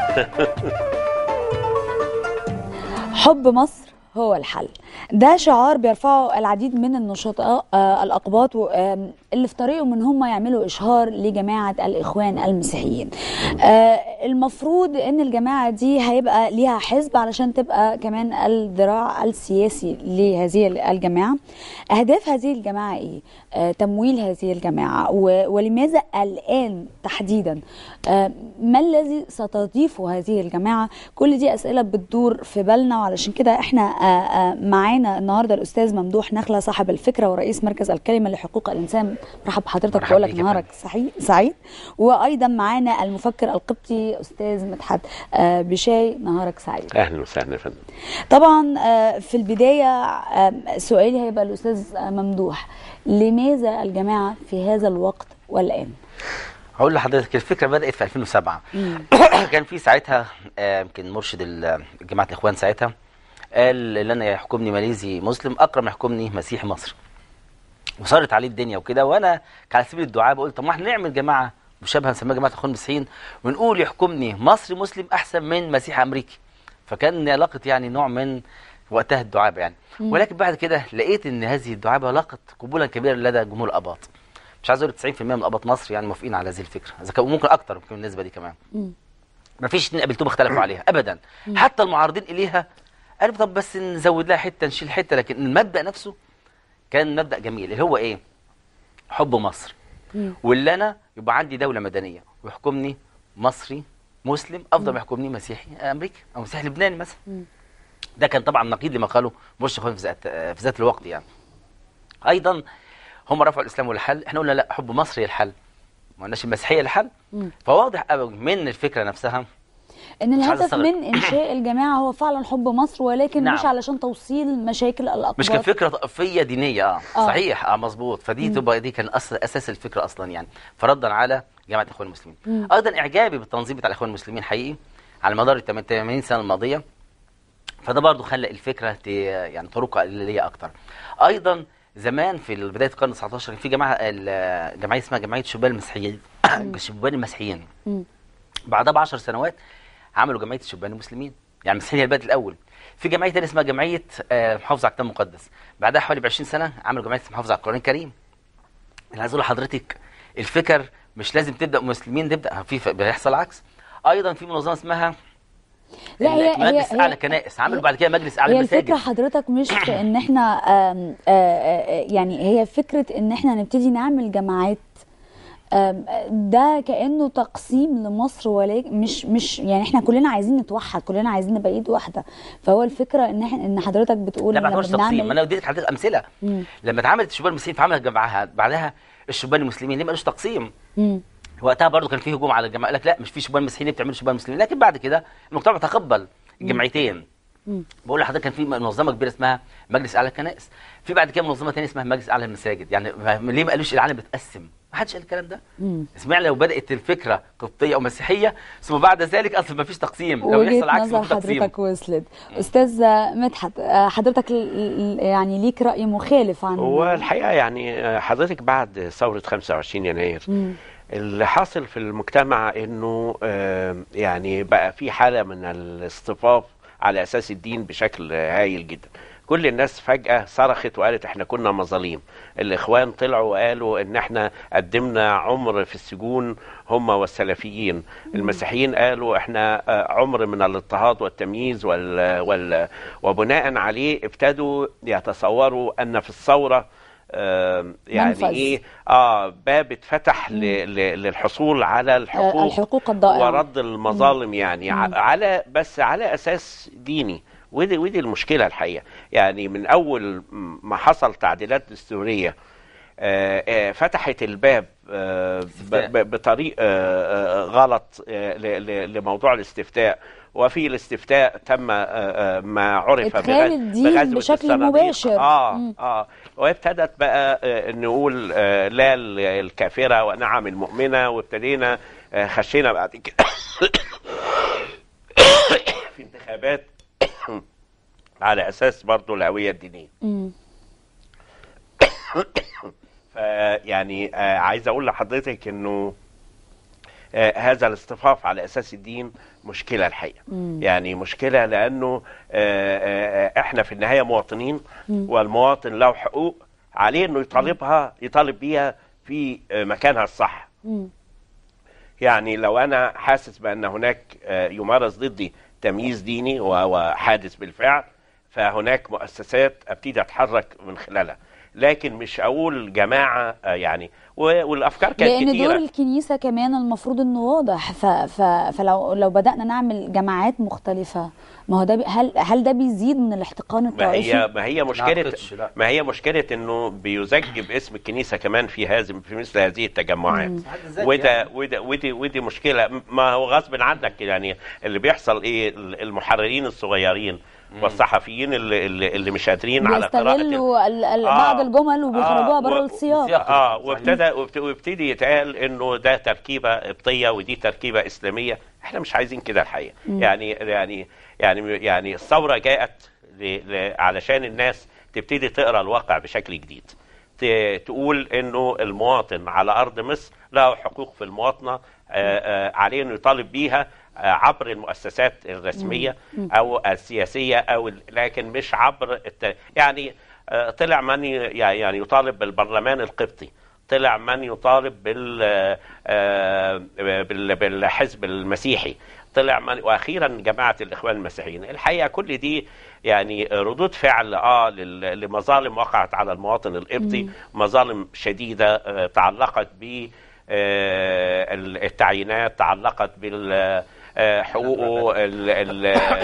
حب مصر هو الحل ده شعار بيرفعه العديد من النشطاء آه، الأقباط و- آم، اللي في طريقهم ان هم يعملوا إشهار لجماعة الإخوان المسيحيين آه، المفروض ان الجماعة دي هيبقى ليها حزب علشان تبقى كمان الذراع السياسي لهذه الجماعة أهداف هذه الجماعة إيه؟ آه، تمويل هذه الجماعة و- ولماذا الآن تحديدا آه، ما الذي ستضيفه هذه الجماعة كل دي أسئلة بتدور في بالنا وعلشان كده احنا آه، آه، معانا النهارده الأستاذ ممدوح نخلة صاحب الفكرة ورئيس مركز الكلمة لحقوق الإنسان مرحب بحضرتك مرحب بقول لك بيك يا نهارك سعيد سعيد وأيضا معانا المفكر القبطي أستاذ مدحت آه، بشاي نهارك سعيد اهلا وسهلا يا فندم طبعا آه، في البداية آه، سؤالي هيبقى الأستاذ آه، ممدوح لماذا الجماعة في هذا الوقت والآن؟ هقول لحضرتك الفكره بدات في 2007 كان في ساعتها آه، يمكن مرشد ال- جماعه الاخوان ساعتها قال اللي انا يحكمني ماليزي مسلم اكرم يحكمني مسيحي مصري وصارت عليه الدنيا وكده وانا على سبيل الدعاء بقول طب ما احنا نعمل جماعه مشابهه نسميها جماعه الاخوان المسيحيين ونقول يحكمني مصري مسلم احسن من مسيحي امريكي فكان لاقت يعني نوع من وقتها الدعابه يعني ولكن بعد كده لقيت ان هذه الدعابه لاقت قبولا كبيرا لدى جمهور الاباط مش عايز اقول 90% من اباط مصر يعني موافقين على هذه الفكره اذا كان ممكن اكتر ممكن النسبه دي كمان ما فيش اتنين قابلتهم اختلفوا عليها ابدا حتى المعارضين اليها قالوا طب بس نزود لها حته نشيل حته لكن المبدا نفسه كان مبدا جميل اللي هو ايه حب مصر واللي انا يبقى عندي دوله مدنيه ويحكمني مصري مسلم افضل ما يحكمني مسيحي امريكي او مسيحي لبناني مثلا ده كان طبعا نقيض لما قاله بوش اخوان في ذات في ذات الوقت يعني ايضا هم رفعوا الاسلام هو الحل احنا قلنا لا حب مصر هي الحل ما قلناش المسيحيه هي الحل فواضح قوي من الفكره نفسها ان مش عايز الهدف أستغرب. من انشاء الجماعه هو فعلا حب مصر ولكن نعم. مش علشان توصيل مشاكل الاقباط مش كفكره طائفيه دينيه اه, آه. صحيح اه مظبوط فدي تبقى دي كان أصل اساس الفكره اصلا يعني فردا على جماعه الاخوان المسلمين ايضا اعجابي بالتنظيم بتاع الاخوان المسلمين حقيقي على مدار ال 80 سنه الماضيه فده برضو خلى الفكره ت- يعني طرق ليا اكتر ايضا زمان في بدايه القرن 19 كان في جماعه ال- جمعيه اسمها جمعيه شبان المسيحيين شبان المسيحيين بعدها ب 10 سنوات عملوا جمعيه الشبان المسلمين يعني المسيحيين هي البلد الاول في جمعيه تانية اسمها جمعيه آه، محافظه على الكتاب المقدس بعدها حوالي ب 20 سنه عملوا جمعيه محافظه على القران الكريم انا عايز اقول لحضرتك الفكر مش لازم تبدا مسلمين تبدا في ف- بيحصل عكس ايضا في منظمه اسمها لا هي مجلس هي اعلى هي كنائس عملوا بعد كده مجلس اعلى هي الفكره المساجد حضرتك مش في ان احنا آم، آه، آه، يعني هي فكره ان احنا نبتدي نعمل جماعات آم، ده كانه تقسيم لمصر ولكن مش مش يعني احنا كلنا عايزين نتوحد كلنا عايزين نبقى ايد واحده فهو الفكره ان احنا ان حضرتك بتقول لا ما لما تعتبرش تقسيم ما بنعمل انا اديتك حضرتك امثله مم. لما اتعملت الشبان المسلمين فعملت جمعها بعدها الشبان المسلمين ليه ما قالوش تقسيم مم. وقتها برضو كان في هجوم على الجماعه قال لك لا مش في شبان مسيحيين بتعملوا شبان مسلمين لكن بعد كده المجتمع تقبل الجمعيتين بقول لحضرتك كان في منظمه كبيره اسمها مجلس اعلى الكنائس في بعد كده منظمه ثانيه اسمها مجلس اعلى المساجد يعني ما- ليه ما قالوش العالم بتقسم ما حدش قال الكلام ده اسمعني لو بدات الفكره قبطيه او مسيحيه ثم بعد ذلك اصلا ما فيش تقسيم لو وجهه يحصل عكس نظر في تقسيم حضرتك وصلت استاذ مدحت آه، حضرتك ل- ل- يعني ليك راي مخالف عن هو الحقيقه يعني آه، حضرتك بعد ثوره 25 يناير اللي حاصل في المجتمع انه آه، يعني بقى في حاله من الاصطفاف على اساس الدين بشكل هايل جدا كل الناس فجأة صرخت وقالت احنا كنا مظاليم الاخوان طلعوا وقالوا ان احنا قدمنا عمر في السجون هم والسلفيين المسيحيين قالوا احنا آه، عمر من الاضطهاد والتمييز وال وال وبناء عليه ابتدوا يتصوروا ان في الثورة آه، يعني منفذ. ايه اه باب اتفتح ل- ل- للحصول على الحقوق الحقوق الضائعة. ورد المظالم يعني ع- على بس على اساس ديني ودي ودي المشكله الحقيقه يعني من اول ما حصل تعديلات دستوريه آه، آه، فتحت الباب آه، ب- استفتاء. ب- بطريق آه، آه، غلط آه، ل- ل- لموضوع الاستفتاء وفي الاستفتاء تم آه، آه، ما عرف إدخال بغز- الدين بغزوة بشكل الصناديق. مباشر. اه مم. اه وابتدت بقى آه، نقول آه، لا ال- الكافره ونعم المؤمنه وابتدينا آه، خشينا بعد كده في انتخابات على اساس برضو الهويه الدينيه مم. فيعني آه، عايز اقول لحضرتك انه آه هذا الاصطفاف على اساس الدين مشكله الحقيقه يعني مشكله لانه آه آه احنا في النهايه مواطنين والمواطن له حقوق عليه انه يطالبها يطالب بيها في آه مكانها الصح يعني لو انا حاسس بان هناك آه، يمارس ضدي تمييز ديني وهو حادث بالفعل فهناك مؤسسات ابتدي اتحرك من خلالها لكن مش اقول جماعه آه، يعني و- والافكار كانت لان كتيره دور الكنيسه كمان المفروض انه واضح ف... ف... فلو لو بدانا نعمل جماعات مختلفه ما هو ده بي... هل هل ده بيزيد من الاحتقان ما الطائفي هي ما هي مشكله أعتقدش، لا. ما هي مشكله انه بيزج باسم الكنيسه كمان في هذه في مثل هذه التجمعات حد وده يعني. وده ودي ودي مشكله ما هو غصب عنك يعني اللي بيحصل ايه المحررين الصغيرين والصحفيين اللي اللي, اللي مش قادرين على قراءه بيستغلوا ال... ال... آه. بعض الجمل وبيخرجوها آه، بره و- السياق والسياق. اه صحيح. وابتدى وابت- وابتدي يتقال انه ده تركيبه قبطيه ودي تركيبه اسلاميه احنا مش عايزين كده الحقيقه يعني يعني يعني يعني الثوره جاءت ل... ل... علشان الناس تبتدي تقرا الواقع بشكل جديد ت... تقول انه المواطن على ارض مصر له حقوق في المواطنه آه، آه، عليه انه يطالب بيها آه، عبر المؤسسات الرسميه او السياسيه او ال- لكن مش عبر الت... يعني آه، طلع من ي- يعني يطالب بالبرلمان القبطي طلع من يطالب بال آه، بال- بالحزب المسيحي طلع من واخيرا جماعه الاخوان المسيحيين الحقيقه كل دي يعني ردود فعل اه لل- لمظالم وقعت على المواطن القبطي مظالم شديده آه، تعلقت ب آه، التعيينات تعلقت بال آه، حقوقه ال ال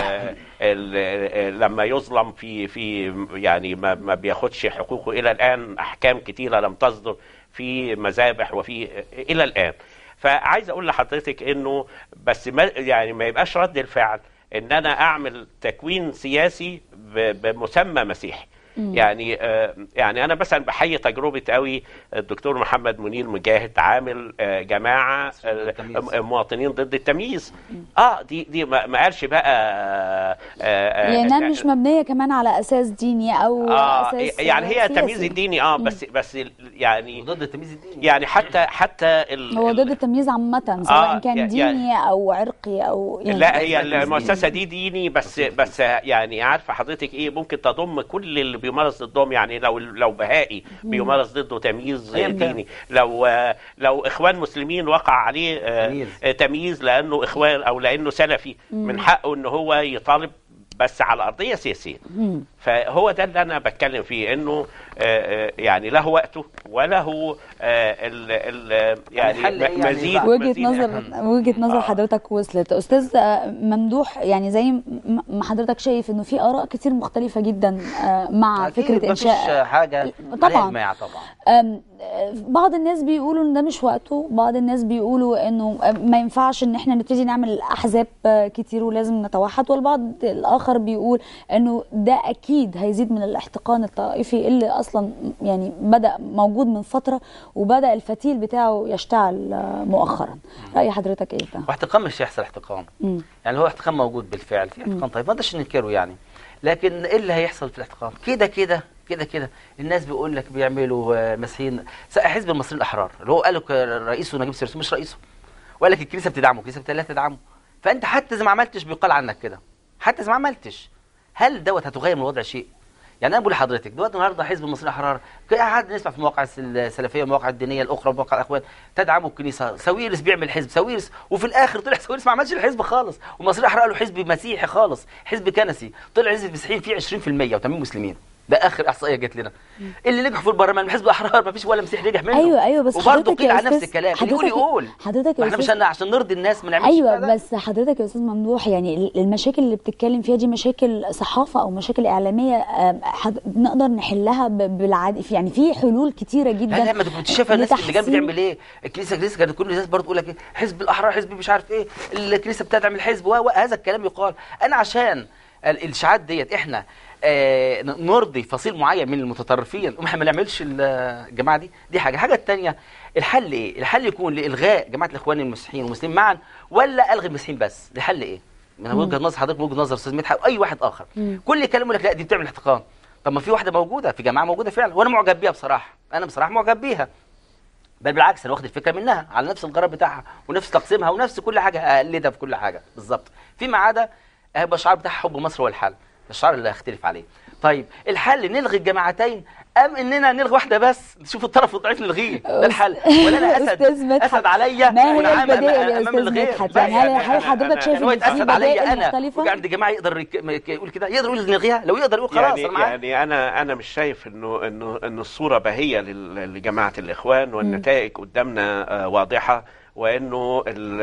ال ال لما يظلم في في يعني ما, ما بياخدش حقوقه الى الان احكام كتيره لم تصدر في مذابح وفي الى الان فعايز اقول لحضرتك انه بس ما يعني ما يبقاش رد الفعل ان انا اعمل تكوين سياسي ب- بمسمى مسيحي يعني آه، يعني انا مثلا بحيي تجربه قوي الدكتور محمد منير مجاهد عامل آه، جماعه آه، التمييز. مواطنين ضد التمييز اه دي دي ما ما قالش بقى آه، آه، لانها آه، مش مبنيه كمان على اساس ديني او اه اساس يعني هي سياسي. التمييز الديني اه بس بس يعني ضد التمييز الديني يعني حتى حتى ال هو ال- ضد التمييز عامه سواء آه، كان يع- ديني او عرقي او يعني لا هي التمييز المؤسسه دي ديني بس بس يعني عارفه حضرتك ايه ممكن تضم كل اللي بيمارس ضدهم يعني لو لو بهائي بيمارس ضده تمييز أيا كان. ديني لو آه، لو اخوان مسلمين وقع عليه آه، تمييز. آه، تمييز لانه اخوان او لانه سلفي من حقه ان هو يطالب بس على ارضيه سياسيه فهو ده اللي انا بتكلم فيه انه آه، آه، يعني له وقته وله آه، ال ال يعني الحل إيه يعني مزيد بقى؟ وجهه مزيد نظر وجهه نظر حضرتك وصلت استاذ آه، ممدوح يعني زي م- ما حضرتك شايف انه في اراء كتير مختلفه جدا آه، مع أكيد فكره مفيش انشاء حاجه طبعاً. عليها إجماع طبعا أم، آه، بعض الناس بيقولوا ان ده مش وقته بعض الناس بيقولوا انه آه، ما ينفعش ان احنا نبتدي نعمل احزاب آه، كتير ولازم نتوحد والبعض الاخر بيقول انه ده اكيد هيزيد من الاحتقان الطائفي اللي اصلا يعني بدا موجود من فتره وبدا الفتيل بتاعه يشتعل آه، مؤخرا راي حضرتك ايه ده واحتقان مش هيحصل احتقان مم. يعني هو احتقان موجود بالفعل في احتقان طيب ما نقدرش ننكره يعني لكن ايه اللي هيحصل في الاحتقان كده كده كده كده الناس بيقول لك بيعملوا آه، مسيحيين س- حزب المصريين الاحرار اللي هو قالوا ك- رئيسه نجيب سيرسو مش رئيسه وقال لك الكنيسه بتدعمه الكنيسه لا تدعمه فانت حتى زي ما عملتش بيقال عنك كده حتى زي ما عملتش هل دوت هتغير من الوضع شيء يعني انا بقول لحضرتك دلوقتي النهارده حزب المصريين الاحرار قاعد نسمع في المواقع الس- السلفيه والمواقع الدينيه الاخرى ومواقع الاخوان تدعموا الكنيسه ساويرس بيعمل حزب ساويرس وفي الاخر طلع ساويرس ما عملش الحزب خالص والمصريين الاحرار قالوا حزب مسيحي خالص حزب كنسي طلع حزب المسيحيين فيه 20% و80 مسلمين ده اخر احصائيه جت لنا اللي نجحوا في البرلمان حزب الاحرار ما فيش ولا مسيحي نجح منه ايوه ايوه بس وبرضه حضرتك قيل يا على نفس أستاذ- الكلام اللي يقول حضرتك- يقول حضرتك يا ما احنا مش أستاذ- هن- عشان نرضي الناس ما نعملش ايوه كده. بس حضرتك يا استاذ ممدوح يعني ال- المشاكل اللي بتتكلم فيها دي مشاكل صحافه او مشاكل اعلاميه آم، حض- نقدر نحلها ب- بالعادي في- يعني في حلول كتيره جدا لا لا ما انت كنت شايفه الناس اللي جنب لتحسين- بتعمل ايه الكنيسه الكنيسه كانت كل الناس برضه تقول لك ايه حزب الاحرار حزب مش عارف ايه الكنيسه بتدعم الحزب و- وهذا الكلام يقال انا عشان ال- الاشاعات ديت احنا آه ن- نرضي فصيل معين من المتطرفين واحنا ما نعملش ال- الجماعه دي دي حاجه الحاجه الثانيه الحل ايه الحل يكون لالغاء جماعه الاخوان المسيحيين والمسلمين معا ولا الغي المسيحيين بس الحل ايه من وجهه نظر حضرتك وجهه نظر استاذ مدحت واي واحد اخر كل كلام يقول لك لا دي بتعمل احتقان طب ما في واحده موجوده في جماعه موجوده فعلا وانا معجب بيها بصراحه انا بصراحه معجب بيها بل بالعكس انا واخد الفكره منها على نفس الغرض بتاعها ونفس تقسيمها ونفس كل حاجه اقلدها في كل حاجه بالظبط فيما عدا هيبقى الشعار بتاعها حب مصر هو الحل الشعار اللي هختلف عليه طيب الحل نلغي الجماعتين ام اننا نلغي واحده بس نشوف الطرف الضعيف نلغيه ده الحل ولا انا اسد أستاذ مدحت، اسد عليا ما هي وأنا عام البدائل أمام- يا أمام استاذ الغير. مدحت لا، يعني هل يعني هل أنا- حضرتك أنا- شايف يعني هو ان في يتأسد عليا بدائل انا مختلفه ويجي عند جماعه يقدر يك- يك- يقول كده يقدر يقول نلغيها لو يقدر يقول خلاص يعني انا معاك يعني انا انا مش شايف انه انه انه الصوره باهيه لل- لجماعه الاخوان والنتائج قدامنا آه، واضحه وانه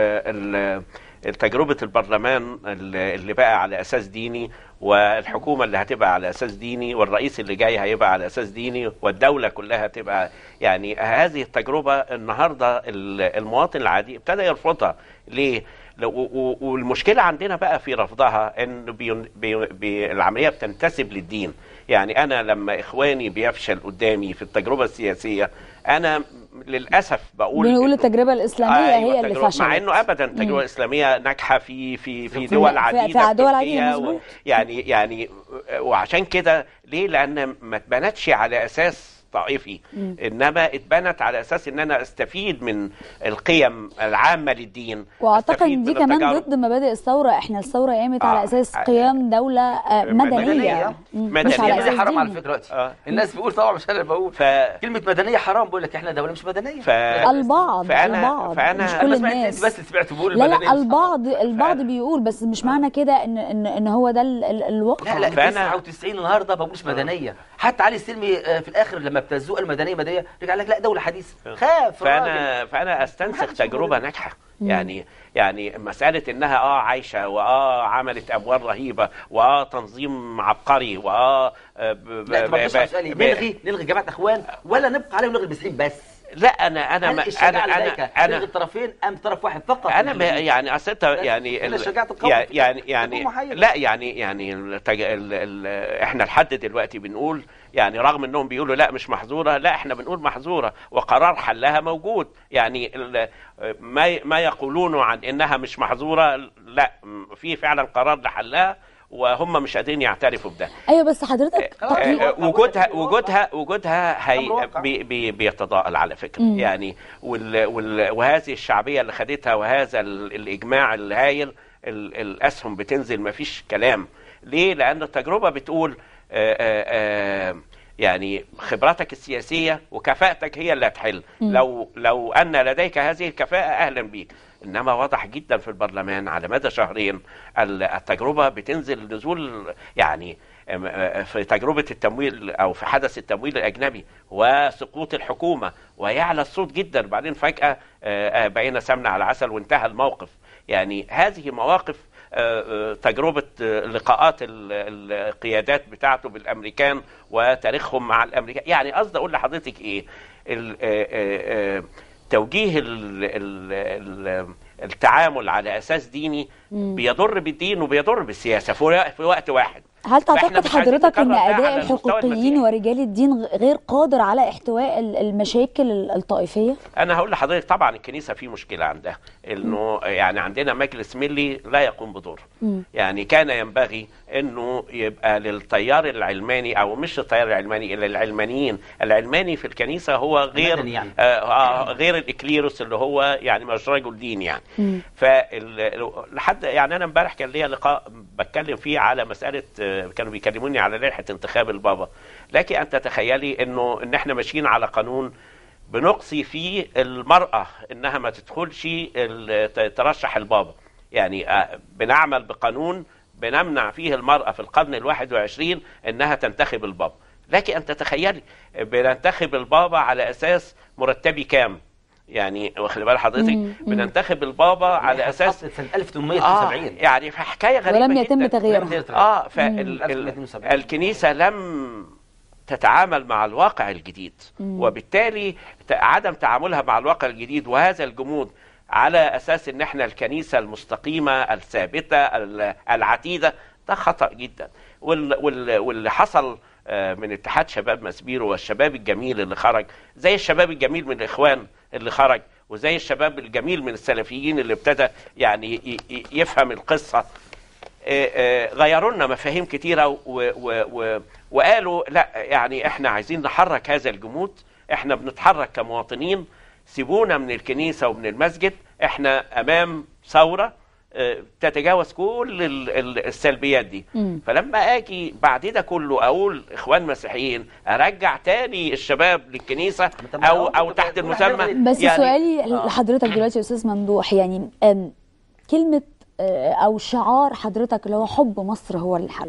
ال- ال- تجربه البرلمان اللي اللي بقى على اساس ديني والحكومه اللي هتبقى على اساس ديني والرئيس اللي جاي هيبقى على اساس ديني والدوله كلها تبقى يعني هذه التجربه النهارده ال- المواطن العادي ابتدى يرفضها ليه؟ لو- و- و- والمشكله عندنا بقى في رفضها ان بي بي بي العمليه بتنتسب للدين يعني انا لما اخواني بيفشل قدامي في التجربه السياسيه انا للاسف بقول بنقول إنه- التجربه الاسلاميه أيوة هي اللي تجربة- فشلت مع انه ابدا التجربه الاسلاميه ناجحه في في في في- دول في- عديده في دول تركيا عديدة، و- مظبوط. يعني يعني وعشان كده ليه لان ما اتبنتش على اساس طائفي انما اتبنت على اساس ان انا استفيد من القيم العامه للدين واعتقد أستفيد ان دي من كمان التجارب. ضد مبادئ الثوره احنا الثوره قامت آه. على اساس آه. قيام دوله آه، مدنية. مدنيه مم، مش مدنية. على مدنيه اساس حرام على ديني فكره دلوقتي آه. الناس بيقول طبعا مش انا اللي بقول ف كلمه مدنيه حرام بقول لك احنا دوله مش مدنيه ف البعض فأنا- البعض فأنا- مش انا كل ما سمعت الناس انت بس اللي سمعت بقول لا المدنية لا مش البعض البعض بيقول بس مش معنى كده ان ان ان هو ده ال- ال- الواقع لا لا فأنا- 99 النهارده ما بقولش مدنيه حتى علي السلمي آه، في الاخر لما ابتزوه المدنيه مدنيه رجع لك لا دوله حديثه خاف الراجل. فانا فانا استنسخ محدش تجربه يقول. ناجحه يعني يعني مساله انها اه عايشه واه عملت اموال رهيبه واه تنظيم عبقري واه آه، ب- ب- لا طب ب- بص على سؤالي ب- نلغي نلغي جماعه اخوان ولا نبقى عليهم نلغي المسيحيين بس لا انا انا هل ما- الشجاعه انا لذلك انا نلغي انا الطرفين ام طرف واحد فقط انا ب- يعني اصل انت بس يعني إلا ال- شجاعة القوم يعني في- يعني تكون يعني محايدة. لا يعني يعني التج... ال... ال... احنا لحد دلوقتي بنقول يعني رغم انهم بيقولوا لا مش محظوره لا احنا بنقول محظوره وقرار حلها موجود يعني ال... ما ي- ما يقولونه عن انها مش محظوره لا م- في فعلا قرار لحلها وهم مش قادرين يعترفوا بده ايوه بس حضرتك خلاص. آه، واقع. آه، وجودها واقع. وجودها وجودها هي أمر واقع. بي بي بيتضاءل على فكره مم. يعني وال وال وهذه الشعبيه اللي خدتها وهذا ال- الاجماع الهائل ال- الاسهم بتنزل ما فيش كلام ليه لان التجربه بتقول آه، آه، آه، يعني خبرتك السياسيه وكفاءتك هي اللي هتحل لو لو ان لديك هذه الكفاءه اهلا بيك انما واضح جدا في البرلمان على مدى شهرين ال- التجربه بتنزل نزول يعني أم- أ- في تجربه التمويل او في حدث التمويل الاجنبي وسقوط الحكومه ويعلى الصوت جدا بعدين فجاه آه، آه، بقينا سمنه على عسل وانتهى الموقف يعني هذه مواقف آه، آه، تجربة آه، لقاءات ال- القيادات بتاعته بالأمريكان وتاريخهم مع الأمريكان يعني قصدي أقول لحضرتك إيه ال- آه، آه، آه، توجيه ال- ال- ال- التعامل على أساس ديني بيضر بالدين وبيضر بالسياسة في وق- في وقت واحد هل فإحنا تعتقد مش عايزين حضرتك ان نكرر ده اداء على المستوى الحقوقيين المسيحي. ورجال الدين غ- غير قادر على احتواء ال- المشاكل ال- الطائفيه انا هقول لحضرتك طبعا الكنيسه في مشكله عندها انه يعني عندنا مجلس ملي لا يقوم بدوره يعني كان ينبغي انه يبقى للتيار العلماني او مش التيار العلماني الا العلمانيين العلماني في الكنيسه هو غير المدني يعني. آه آه غير الاكليروس اللي هو يعني مش رجل دين يعني فلحد يعني انا امبارح كان ليا لقاء بتكلم فيه على مساله آه، كانوا بيكلموني على لائحه انتخاب البابا لكن ان تتخيلي انه ان احنا ماشيين على قانون بنقصي فيه المرأة إنها ما تدخلش ال- ت- ترشح البابا يعني آه، بنعمل بقانون بنمنع فيه المرأة في القرن الواحد وعشرين إنها تنتخب البابا لكن أن تتخيلي بننتخب البابا على أساس مرتبي كام يعني واخد بال حضرتك بننتخب البابا على اساس حصلت سنه اه 1872 يعني في حكايه غريبه ولم يتم جدا. تغييرها اه 1872. فالكنيسة لم تتعامل مع الواقع الجديد وبالتالي ت- عدم تعاملها مع الواقع الجديد وهذا الجمود على أساس أن احنا الكنيسة المستقيمة الثابتة ال- العتيدة ده خطأ جدا وال- وال- واللي حصل آه، من اتحاد شباب مسبيرو والشباب الجميل اللي خرج زي الشباب الجميل من الإخوان اللي خرج وزي الشباب الجميل من السلفيين اللي ابتدى يعني ي- ي- يفهم القصة آه، آه، غيروا لنا مفاهيم كتيرة و و و وقالوا لا يعني احنا عايزين نحرك هذا الجمود احنا بنتحرك كمواطنين سيبونا من الكنيسه ومن المسجد احنا امام ثوره آه، تتجاوز كل ال- ال- السلبيات دي مم. فلما اجي بعد ده كله اقول اخوان مسيحيين ارجع تاني الشباب للكنيسه طب ما او هو او أنت تحت بتقول حاجة المسمى بس يعني سؤالي آه. لحضرتك دلوقتي يا استاذ ممدوح يعني أم، كلمه آه، او شعار حضرتك اللي هو حب مصر هو الحل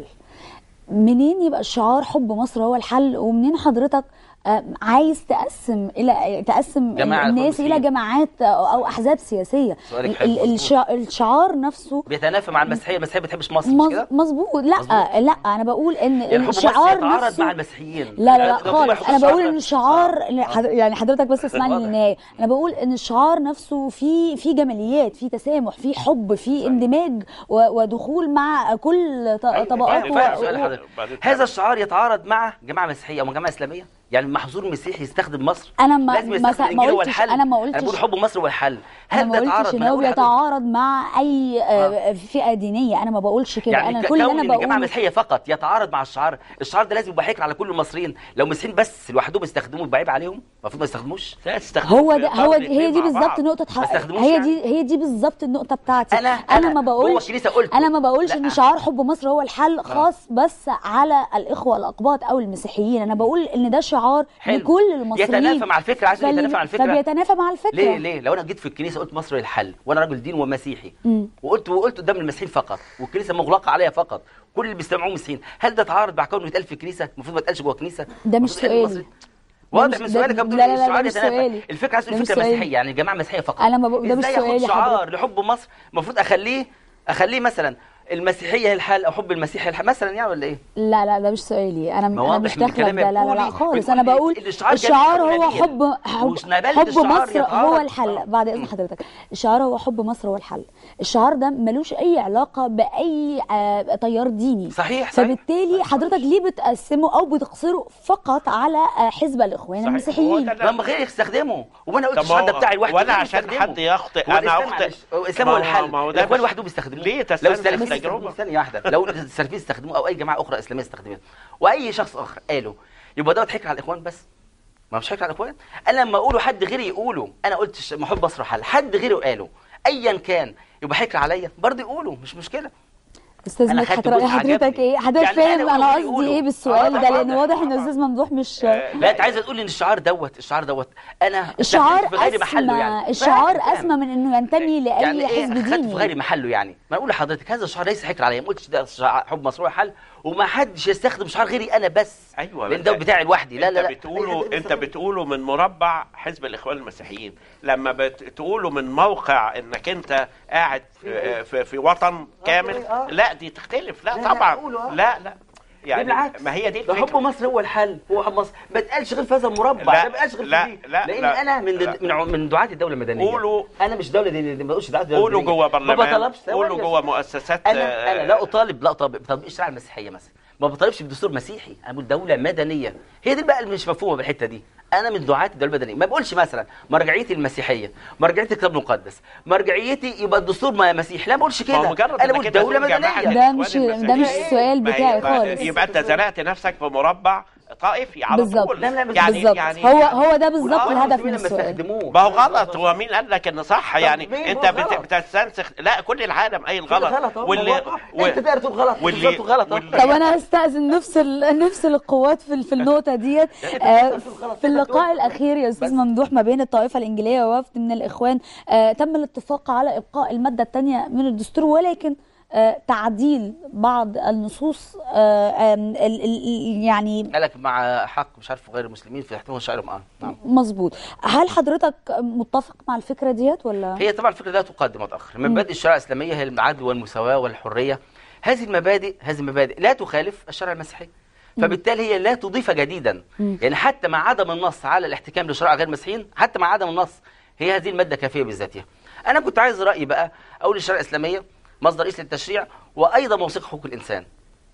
منين يبقى الشعار حب مصر هو الحل ومنين حضرتك آه، عايز تقسم الى تقسم جماعة الناس الى المسلمين. جماعات او أو احزاب سياسيه سؤالك ال- حلو، ال- الشع- الشعار نفسه بيتنافى مع المسيحيه المسيحيه ما بتحبش مصر مش مظ- كده مظبوط لا مظبوط. لا انا بقول ان يعني حب مصر الشعار يتعارض نفسه مع المسيحيين لا لا لا لو في واحد خالص انا شعار- بقول ان الشعار آه. حضر- يعني حضرتك بس اسمعني واضح. للنهايه انا بقول ان الشعار نفسه في في جماليات في تسامح في حب في اندماج و- ودخول مع كل ط- أيوة، طبقات أيوة، و- فاهم و- سؤال و- حضرتك وبعدين هذا تعالى. الشعار يتعارض مع جماعه مسيحيه او جماعه اسلاميه يعني محظور مسيحي يستخدم مصر انا ما لازم ما, يستخدم سا- ما الانجيل هو قلتش الحل انا ما انا بقول قلتش حب مصر هو الحل انا هل ما ده قلتش يتعارض ان ما هو أقول لحضرتك- بيتعارض مع اي آه، فئه دينيه انا ما بقولش كده يعني انا ك- كل اللي كون انا ان الجماعه بقوله المسيحيه فقط يتعارض مع الشعار الشعار ده لازم يبقى حكر على كل المصريين لو مسيحيين بس لوحدهم يستخدموه يبقى عيب عليهم المفروض ما يستخدموش لا، استخدموا هو في ده إطار هو دي الاتنين هي دي مع بالظبط بعض. نقطة ما حق استخدموش هي يعني؟ دي هي دي بالظبط النقطة بتاعتي انا انا ما جوه بقولش الكنيسه قلت انا ما بقولش لا. ان شعار حب مصر هو الحل خاص بس على الاخوة الاقباط او المسيحيين انا بقول ان ده شعار حلو. لكل المصريين يتنافى مع الفكره عايز فال- يتنافى مع الفكره فبيتنافى مع الفكرة ليه ليه لو انا جيت في الكنيسه قلت مصر الحل وانا راجل دين ومسيحي مم. وقلت وقلت قدام المسيحيين فقط والكنيسه مغلقه عليها فقط كل اللي بيستمعوه مسيحيين هل ده تعارض مع كونه يتقال في الكنيسه المفروض ما يتقالش جوه الكنيسه ده مش المفروض يتقال سؤالي. المصري؟ واضح مش- من ده- سؤالك لا، بتقول لا، لا، ده الشعار مش يتنافى سؤالي. الفكره عايز ده تقول مش فكره سؤالي. مسيحيه يعني جماعه مسيحيه فقط أنا ما بقول- ده مش إزاي آخد سؤالي شعار حضرتك. لحب مصر المفروض اخليه اخليه مثلا المسيحيه هي الحل او حب المسيح هي الحل مثلا يعني ولا ايه؟ لا لا ده مش سؤالي انا ما انا واضح مش من داخله في كلامك ده لا لا لا بتقولي- خالص بتقولي انا بقول الشعار كان الشعار كلام هو نبيل. حب حب, مش نبال حب الشعار مصر هو يتعارض. الحل آه. بعد اذن حضرتك الشعار هو حب مصر هو الحل الشعار ده ملوش اي علاقه باي آه، تيار ديني صحيح، صحيح. فبالتالي حضرتك ليه بتقسمه او بتقصره فقط على آه، حزب الاخوان صحيح. المسيحيين هو ده لما غير يستخدمه وانا قلت طب ما الشعار ده هو- بتاعي لوحدي ولا غيري عشان يستخدمه. حد يخطئ هو انا الإسلام اخطئ معلش، هو الاسلام ما هو هو- الحل ما هو ده الاخوان مش- لوحدهم بيستخدموه ليه لو تستلزم السلفيين التجربة؟ استخدموه ثانيه واحده لو السلفيين استخدموه او اي جماعه اخرى اسلاميه استخدمته واي شخص اخر قاله يبقى دوت حكر على الاخوان بس ما مش حكر على الاخوان انا لما اقوله حد غيري يقوله انا قلت ش- محب مصر حل حد غيري قاله ايا كان يبقى حكر عليا برضه يقوله مش مشكله استاذ أنا مدحت خدت رأي جزء حضرتك عجبني. ايه حضرتك يعني فاهم أنا انا وأقول قصدي يقولوا. ايه بالسؤال آه، ده طبعاً. لان واضح ان الاستاذ ممدوح مش لا انت عايزه تقول ان الشعار دوت الشعار دوت انا الشعار استخدمته في غير محله اسمى يعني الشعار فاهم، فاهم. اسمى من انه ينتمي لاي يعني ايه حزب خدته في غير ديني محله يعني ما أنا اقول لحضرتك هذا الشعار ليس حكر عليا ما قلتش ده شعار حب مصر هو حل وما حدش يستخدم شعار غيري انا بس ايوه لان ده بتاعي لوحدي لا لا لا انت بتقوله انت بتقوله من مربع حزب الاخوان المسيحيين لما بتقوله من موقع انك انت قاعد في, في, في وطن كامل آه. لا دي تختلف لا لا، لا، طبعا قوله، آه. لا لا يعني بالعكس ما هي دي ده حب الفكره مصر هو الحل هو حب مصر ما تقالش غير في هذا المربع لا، ده ما تقالش غير لا، في دي لا، لان لا، انا من لا. من ع- من دعاة الدوله المدنيه قولوا- انا مش دوله دي ما بقولش دعاة الدوله قولوا المدنية. جوه ما برلمان بطلبش ثواني قولوا يا جوه أستاذ. مؤسسات انا آه، انا لا اطالب لا طالب بتطبيق الشريعه المسيحيه مثلا ما بطالبش بدستور مسيحي انا بقول دوله مدنيه هي دي بقى اللي مش مفهومه بالحته دي انا من دعاة الدوله المدنيه ما بقولش مثلا مرجعيتي المسيحيه مرجعيتي الكتاب المقدس مرجعيتي يبقى الدستور ما مسيحي لا ما بقولش ما هو كده مجرد انا إنك بقول أنت دوله تقول جماعة مدنيه ده الإخوان مش- ده مش المسيحيين. السؤال ما هي- بتاعي ما- خالص. يبقى انت زرعت نفسك في مربع طائفي على بالظبط طول لا، لا، بس يعني بالظبط يعني هو هو ده بالظبط والأخوان الهدف المسلمين من لما السؤال استخدموه ما هو غلط هو مين قال لك ان صح يعني مين انت هو بت- غلط؟ بتستنسخ لا كل العالم اي الغلط غلط أهو، واللي واللي انت تقدر تقول غلط واللي- واللي غلط أهو. واللي- طب انا هستأذن نفصل نفصل القوات في في النقطه ديت آه، في اللقاء الاخير يا استاذ ممدوح ما بين الطائفه الانجيليه ووفد من الاخوان آه، تم الاتفاق على ابقاء الماده الثانيه من الدستور ولكن آه، تعديل بعض النصوص آه، آم، ال- ال- يعني قالك مع حق مش عارف غير المسلمين في احترام شعائرهم اه نعم مظبوط هل حضرتك متفق مع الفكره ديت ولا هي طبعا الفكره لا تقدم وتاخر مبادئ الشريعه الاسلاميه هي العدل والمساواه والحريه هذه المبادئ هذه المبادئ لا تخالف الشرع المسيحي فبالتالي هي لا تضيف جديدا يعني حتى مع عدم النص على الاحتكام لشرائع غير المسيحيين حتى مع عدم النص هي هذه الماده كافيه بذاتها انا كنت عايز رايي بقى اقول الشريعه الاسلاميه مصدر رئيسي للتشريع وايضا موثق حقوق الانسان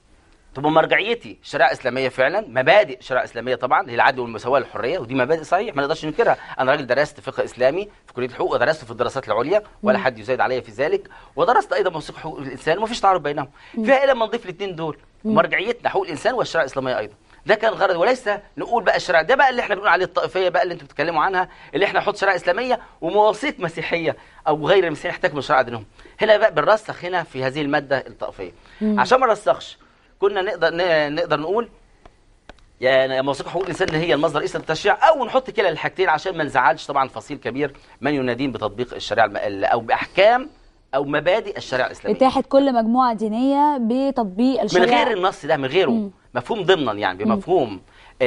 تبقى مرجعيتي شريعه اسلاميه فعلا مبادئ شريعه اسلاميه طبعا هي العدل والمساواه والحريه ودي مبادئ صحيح ما نقدرش ننكرها انا راجل درست فقه اسلامي في كليه الحقوق ودرست في الدراسات العليا ولا حد يزايد عليا في ذلك ودرست ايضا موثوق حقوق الانسان ومفيش تعارض بينهم فيها الى ما نضيف الاثنين دول مرجعيتنا حقوق الانسان والشريعه الاسلاميه ايضا ده كان غرض وليس نقول بقى الشريعه ده بقى اللي احنا بنقول عليه الطائفيه بقى اللي انتوا بتتكلموا عنها اللي احنا نحط شريعه اسلاميه ومواصيك مسيحيه او غير المسيحيين يحتكموا شريعه دينهم هنا بقى بنرسخ هنا في هذه الماده الطائفيه عشان ما نرسخش كنا نقدر ن- نقدر نقول يعني مواثيق حقوق الانسان اللي هي المصدر الرئيسي للتشريع او نحط كلا الحاجتين عشان ما نزعلش طبعا فصيل كبير من ينادين بتطبيق الشريعه الم- او باحكام او مبادئ الشريعه الاسلاميه اتاحت كل مجموعه دينيه بتطبيق من الشريعه غير النص ده من غيره مم. مفهوم ضمنا يعني بمفهوم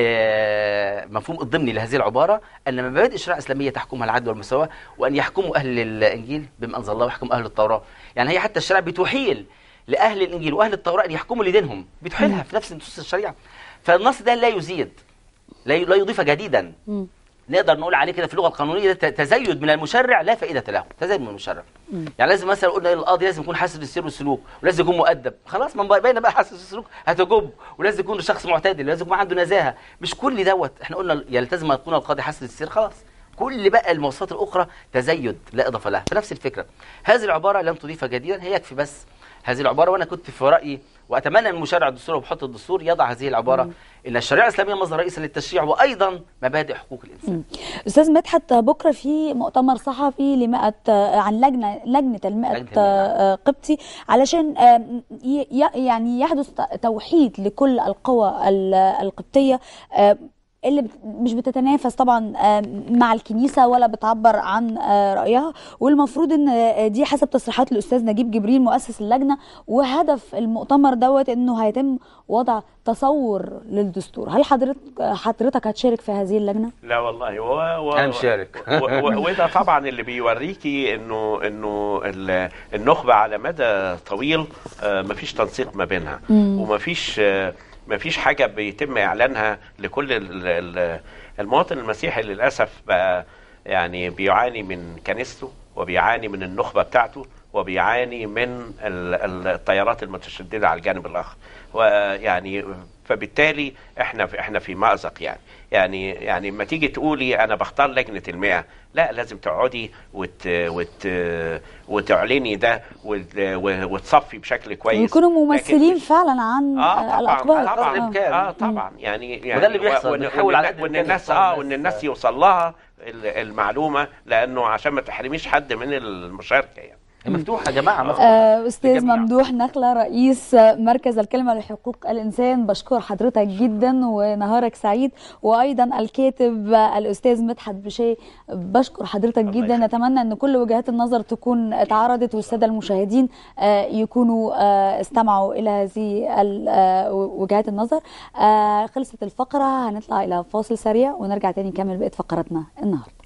آه مفهوم الضمني لهذه العباره ان مبادئ الشريعه الاسلاميه تحكمها العدل والمساواه وان يحكموا اهل الانجيل بما انزل الله ويحكم اهل التوراه يعني هي حتى الشريعه بتحيل لاهل الانجيل واهل التوراه ان يحكموا لدينهم بتحيلها في نفس نصوص الشريعه فالنص ده لا يزيد لا لا يضيف جديدا مم. نقدر نقول عليه كده في اللغه القانونيه ده تزيد من المشرع لا فائده له تزيد من المشرع يعني لازم مثلا قلنا القاضي لازم يكون حاسس بالسير والسلوك ولازم يكون مؤدب خلاص ما بين بقى حاسس بالسلوك هتجب ولازم يكون شخص معتدل لازم يكون عنده نزاهه مش كل دوت احنا قلنا يلتزم ان يكون القاضي حاسس بالسير خلاص كل بقى المواصفات الاخرى تزيد لا اضافه لها فنفس الفكره هذه العباره لم تضيف جديدا هي يكفي بس هذه العباره وانا كنت في رايي واتمنى ان مشرع الدستور وبحط الدستور يضع هذه العباره ان الشريعه الاسلاميه مصدر رئيسي للتشريع وايضا مبادئ حقوق الانسان استاذ مدحت بكره في مؤتمر صحفي لمئة عن لجنه لجنه المئة لجنة المئة. قبطي علشان آم، ي- ي- يعني يحدث ت- توحيد لكل القوى ال- القبطيه آم، اللي بت- مش بتتنافس طبعا آم، مع الكنيسه ولا بتعبر عن آه، رايها والمفروض ان آه، دي حسب تصريحات الاستاذ نجيب جبريل مؤسس اللجنه وهدف المؤتمر دوت انه هيتم وضع تصور للدستور هل حضرتك حضرتك هتشارك في هذه اللجنه لا والله و... و... أنا مشارك. و... و... وده طبعا اللي بيوريكي انه انه ال- النخبه على مدى طويل آه، مفيش تنسيق ما بينها ومفيش آه، مفيش حاجه بيتم اعلانها لكل ال- ال- المواطن المسيحي للاسف بقى يعني بيعاني من كنيسته وبيعاني من النخبه بتاعته وبيعاني من ال- ال- التيارات المتشدده على الجانب الاخر ويعني فبالتالي احنا في احنا في مأزق يعني يعني يعني لما تيجي تقولي انا بختار لجنه المئة لا لازم تقعدي وت وت وتعلني ده وت- وتصفي بشكل كويس ويكونوا لكن ممثلين مش- فعلا عن اه طبعا الاقباط قدر طبعا الإمكان. اه طبعا يعني يعني وده اللي بيحصل، وإن- بنحاول وإن- على قد وان الإمكان الناس نوصل اه للناس. وان الناس يوصل لها ال- المعلومه لانه عشان ما تحرميش حد من المشاركه يعني هي مفتوحه يا جماعه مفتوحه آه، استاذ للجميع. ممدوح نخله رئيس مركز الكلمه لحقوق الانسان بشكر حضرتك جدا ونهارك سعيد وايضا الكاتب الاستاذ مدحت بشي بشكر حضرتك الله جدا يخليك. نتمنى ان كل وجهات النظر تكون اتعرضت والساده المشاهدين آه، يكونوا آه، استمعوا الى هذه ال- آه، وجهات النظر آه، خلصت الفقره هنطلع الى فاصل سريع ونرجع تاني نكمل بقيه فقراتنا النهارده